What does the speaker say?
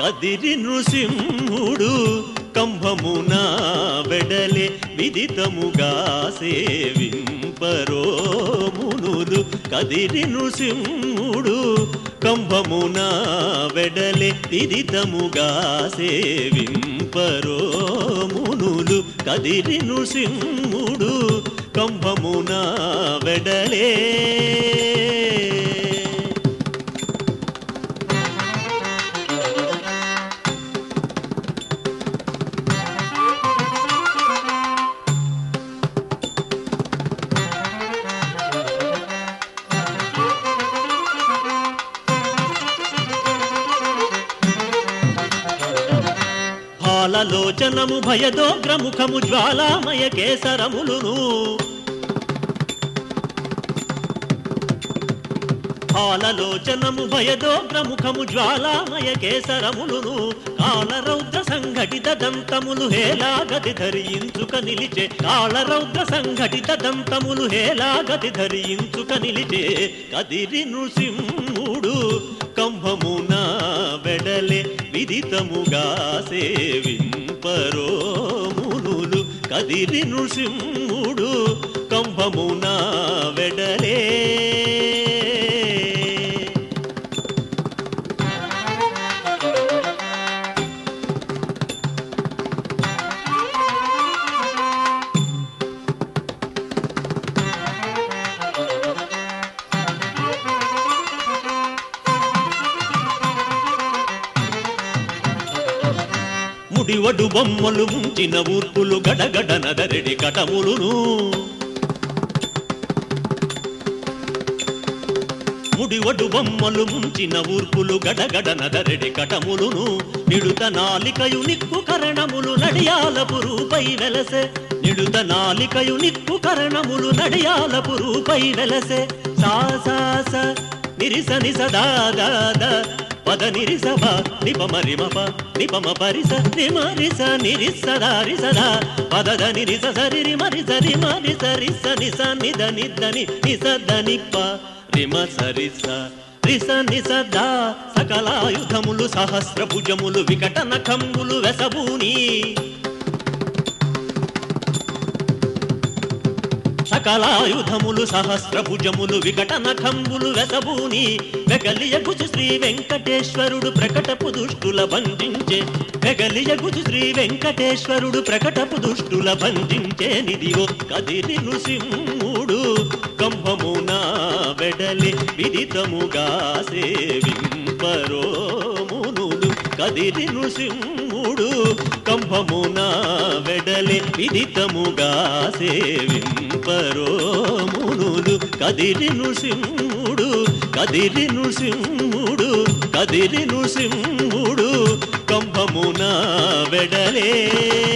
కదిరి నృసింహుడు కంభమున వెడలే విదితముగా సేవింపరో మునులు కదిరి నృసింహుడు కంభమున వెడలే విదితముగా సేవింపరో మునులు కదిరి నృసింహుడు కంభమున వెడలే భాలలోచనము భయదోగ్రముఖము జ్వాలామయ కేసరములును భాలలోచనము భయదోగ్రముఖము జ్వాలామయ కేసరములును కాళరౌద్ర సంఘటిత దంతములు హేలాగతి ధరించుక నిలిచే కాళరౌద్ర సంఘటిత దంతములు హేలాగతి ధరించుక నిలిచే కదిరి నృసింహుడు కంభమున వెడలే విదితముగా సేవింపరో మునులు కదిరి నృసింహుడు కంభమున వెడలే ముడివడు బొమ్మలు ముంచిన ఊర్పులు గడగడ నదరెడి కటములును ముడివడు బొమ్మలు ముంచిన ఊర్పులు గడగడ నదరెడి కటములును నిడుత నాలికయు నిక్కు కరణములు నడియాలపు రూపై వెలసె నిడుత నాలికయు నిక్కు కరణములు నడియాలపు రూపై వెలసె సా సా స నిరిస నిస దా దా దా పద నిరిసభ నిపమ రిమప నిపమ పరిస నిమరిస నిరిస దారిసద పదద నిరిస సరి రిమరి సరి మరి సరిస నిస నిద నిద్దని నిస దనిప్ప రిమ సరిస రిస నిస దా సకలాయుధములు సహస్ర భుజములు వికట నఖములు వెసబూని సకలాయుధములు సహస్ర భుజములు వికట నఖంబులు వెసబూని వెగలియగుచు శ్రీ వెంకటేశ్వరుడు ప్రకటపు దుష్టుల బంధించే వెగలియగుచు శ్రీ వెంకటేశ్వరుడు ప్రకటపు దుష్టుల బంధించే నిదిగో కదిరి నృసింహుడు కంభమున వెడలి విదితముగా సేవింపరో మునులు కదిరి నృసింహుడు కంభమున వెడలి విదితముగా సేవింపరో మునులు కదిరి నృసింహుడు కదిరి నృసింహుడు కదిరి నృసింహుడు కంభమున వెడలే